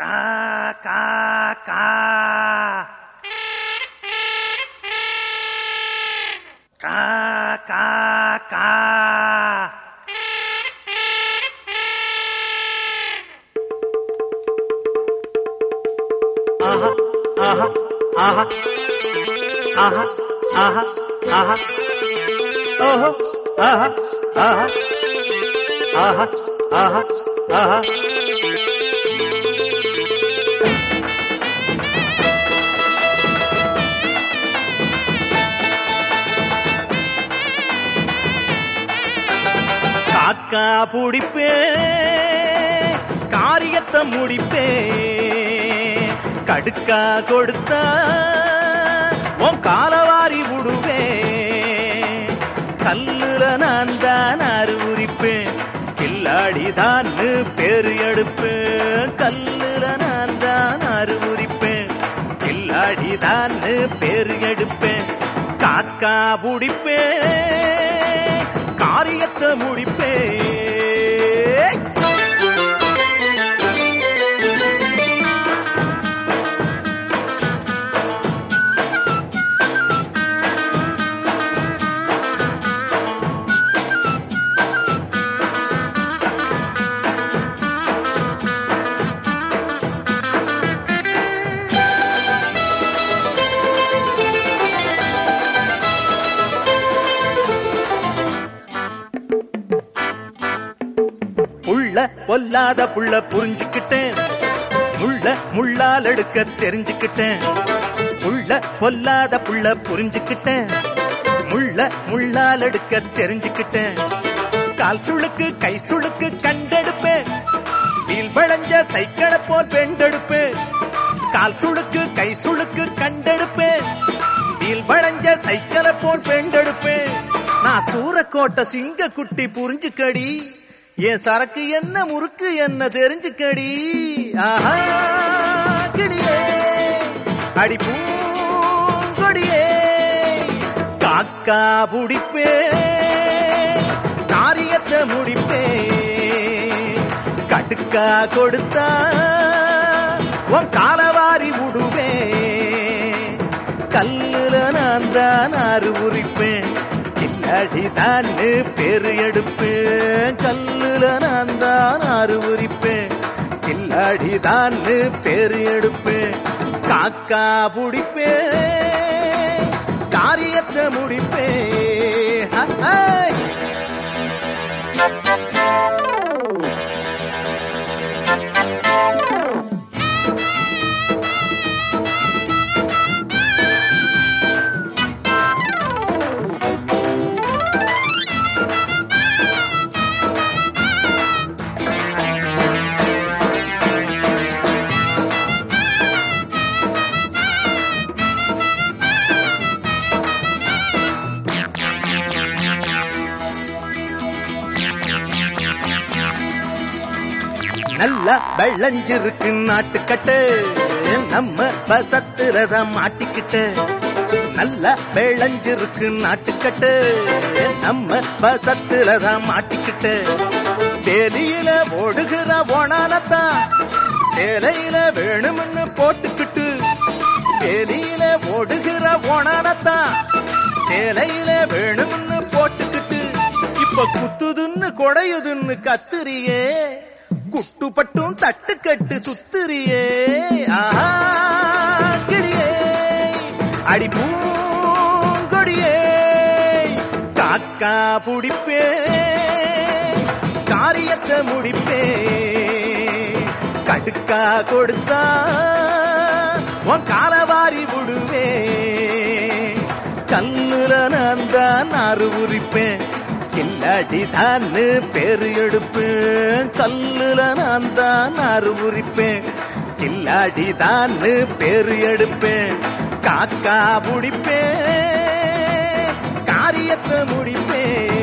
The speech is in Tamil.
கா கா கா கா கா கா ஆஹா ஆஹா ஆஹா ஆஹா ஆஹா ஆஹா ஓஹோ ஆஹா ஆஹா ஆஹா ஆஹா ஆஹா காக்கா பிடிப்பே காரியத்தை முடிப்பே கடுக்கா கொடுத்தா உன் காலவாரி விடுவே கல்லுல நான் தான் அறிவுரிப்பேன் கில்லாடி தான் பேரு எடுப்பேன் கல்லுல நான் தான் அறிவுரிப்பேன் கில்லாடி தான் பேரு எடுப்பேன் காக்கா பிடிப்பேன் காரியத்தை முடிப்பே புள்ள பொல்லாத புள்ள புரிஞ்சுக்கிட்டேன் முள்ள முள்ளால் எடுக்க தெரிஞ்சுக்கிட்டேன் புள்ள பொல்லாத புள்ள புரிஞ்சுக்கிட்டேன் முள்ள முள்ளால் எடுக்க தெரிஞ்சுக்கிட்டேன் கால் சுளுக்கு கை சுளுக்கு கண்டெடுப்பேன் வீல் வளைஞ்ச சைக்கிளை போல் பெண்டெடுப்பேன் கால் சுளுக்கு கை சுளுக்கு கண்டெடுப்பேன் வீல் வளைஞ்ச சைக்கிளை போல் பெண்டெடுப்பேன் நான் சூரக்கோட்டை சிங்க குட்டி புரிஞ்சுக்கடி என் சரக்கு என்ன முறுக்கு என்ன தெரிஞ்சுக்கடி ஆஹா கிளியே அடி பூங்கொடியே காக்கா புடிப்பே காரியத்தை முடிப்பே கடுக்கா கொடுத்தா உன் காலவாரி விடுவே கல்லுல நான் தான் ஆறு உரிப்பேன் கில்லாடி தான் பேரு எடுப்பேன் கல்லுல நான் தான் ஆறு உரிப்பேன் கில்லாடி தான் பேரு எடுப்பேன் காக்கா பிடிப்பேன் காரியத்தை முடிப்பேன் ஹாய் நல்லா வெள்ளஞ்சிருக்கு நாட்டுக்கட்டு நம்ம பசத்துறத மாட்டிக்கிட்டு நல்லா வெள்ளஞ்சிருக்கு நாட்டுக்கட்டு நம்ம பசத்துறத மாட்டிக்கிட்டு வேலியில ஓடுகிற ஓனானத்தான் சேலையில வேணும்னு போட்டுக்கிட்டு வேலியில ஓடுகிற ஓனானத்தான் சேலையில வேணும்னு போட்டுக்கிட்டு இப்ப குத்துதுன்னு கொடையுதுன்னு கத்துறியே குட்டுப்பட்டும் தட்டு கட்டு சுத்துறியே ஆஹா கிளியே அடி பூங்கொடியே காக்கா புடிப்பே காரியத்தை முடிப்பே கடுக்கா கொடுத்தா உன் காலவாரி விடுவே கல்லுல நான் தான் அறு உரிப்பேன் கில்லாடி தான் பேரு எடுப்பேன் கல்லுல நான் தான் அறு உரிப்பேன் கில்லாடி தான் பேரு எடுப்பேன் காக்கா முடிப்பேன் காரியத்தை முடிப்பேன்